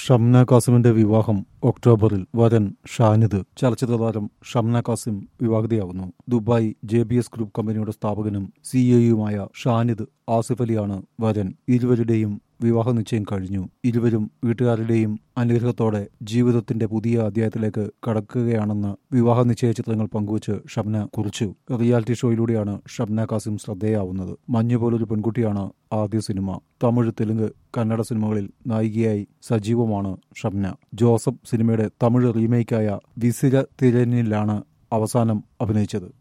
ഷംന കാസിമിന്റെ വിവാഹം ഒക്ടോബറിൽ വരൻ ഷാനിദ് ചലച്ചിത്ര താരം ഷംന കാസിം വിവാഹിതയാവുന്നു Dubai J B S group കമ്പനിയുടെ സ്ഥാപകനും സിഇഒയുമായ ഷാനിദ് ആസിഫ് അലിയാണ് വരൻ ഇരുവരുടെയും വിവാഹ നിശ്ചയം കഴിഞ്ഞു ഇരുവരും വീട്ടുകാരുടെയും അനുഗ്രഹത്തോടെ ജീവിതത്തിന്റെ പുതിയ അധ്യായത്തിലേക്ക് കടക്കുകയാണെന്ന് വിവാഹ നിശ്ചയ ചിത്രങ്ങൾ പങ്കുവച്ച് ഷംന കുറിച്ചു റിയാലിറ്റി ഷോയിലൂടെയാണ് ഷംന കാസിം ശ്രദ്ധേയാവുന്നത് മഞ്ഞു പോലൊരു പെൺകുട്ടിയാണ് ആദ്യ സിനിമ തമിഴ് തെലുങ്ക് കന്നഡ സിനിമകളിൽ നായികയായി സജീവമാണ് ഷംന ജോസഫ് സിനിമയുടെ തമിഴ് റീമേക്കായ വിസിര തിരനിലാണ് അവസാനം അഭിനയിച്ചത്